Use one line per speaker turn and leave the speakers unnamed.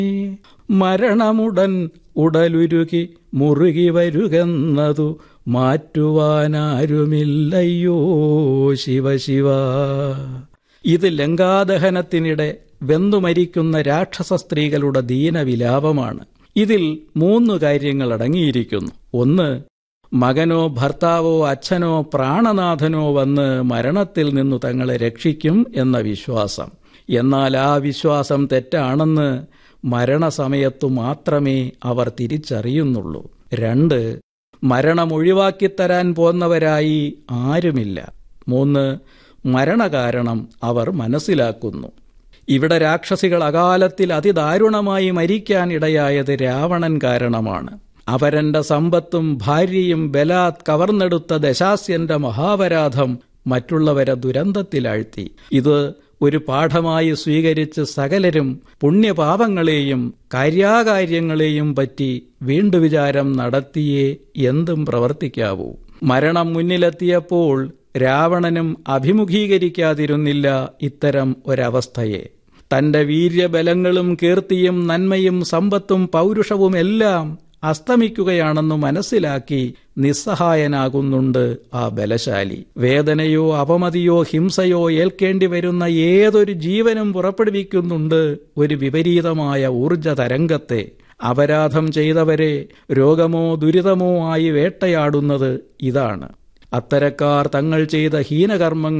മരണമുടൻ ഉടലുരുകി മുറുകി വരുകെന്നതു മാറ്റുവാനാരുമില്ലയ്യോ ശിവശിവ ഇത് ലങ്കാദഹനത്തിനിടെ വെന്തുമരിക്കുന്ന രാക്ഷസ സ്ത്രീകളുടെ ദീനവിലാപമാണ് ഇതിൽ മൂന്ന് കാര്യങ്ങൾ അടങ്ങിയിരിക്കുന്നു ഒന്ന് മകനോ ഭർത്താവോ അച്ഛനോ പ്രാണനാഥനോ വന്ന് മരണത്തിൽ നിന്നു തങ്ങളെ രക്ഷിക്കും എന്ന വിശ്വാസം എന്നാൽ ആ വിശ്വാസം തെറ്റാണെന്ന് മരണസമയത്തു മാത്രമേ അവർ തിരിച്ചറിയുന്നുള്ളൂ രണ്ട് മരണം ഒഴിവാക്കിത്തരാൻ പോന്നവരായി ആരുമില്ല മൂന്ന് മരണകാരണം അവർ മനസ്സിലാക്കുന്നു ഇവിടെ രാക്ഷസികൾ അകാലത്തിൽ അതിദാരുണമായി മരിക്കാൻ ഇടയായത് രാവണൻ കാരണമാണ് അവരന്റെ സമ്പത്തും ഭാര്യയും ബലാത് കവർന്നെടുത്ത ദശാസ്യന്റെ മഹാപരാധം മറ്റുള്ളവരെ ദുരന്തത്തിലാഴ്ത്തി ഇത് ഒരു പാഠമായി സ്വീകരിച്ച് സകലരും പുണ്യപാപങ്ങളെയും കാര്യാകാര്യങ്ങളെയും പറ്റി വീണ്ടുവിചാരം നടത്തിയേ എന്തും പ്രവർത്തിക്കാവൂ മരണം മുന്നിലെത്തിയപ്പോൾ രാവണനും അഭിമുഖീകരിക്കാതിരുന്നില്ല ഇത്തരം ഒരവസ്ഥയെ തന്റെ വീര്യബലങ്ങളും കീർത്തിയും നന്മയും സമ്പത്തും പൗരുഷവും എല്ലാം അസ്തമിക്കുകയാണെന്ന് മനസ്സിലാക്കി നിസ്സഹായനാകുന്നുണ്ട് ആ ബലശാലി വേദനയോ അപമതിയോ ഹിംസയോ ഏൽക്കേണ്ടി വരുന്ന ഏതൊരു ജീവനും പുറപ്പെടുവിക്കുന്നുണ്ട് ഒരു വിപരീതമായ ഊർജ തരംഗത്തെ അപരാധം ചെയ്തവരെ രോഗമോ ദുരിതമോ ആയി വേട്ടയാടുന്നത് ഇതാണ് അത്തരക്കാർ തങ്ങൾ ചെയ്ത ഹീനകർമ്മങ്ങൾ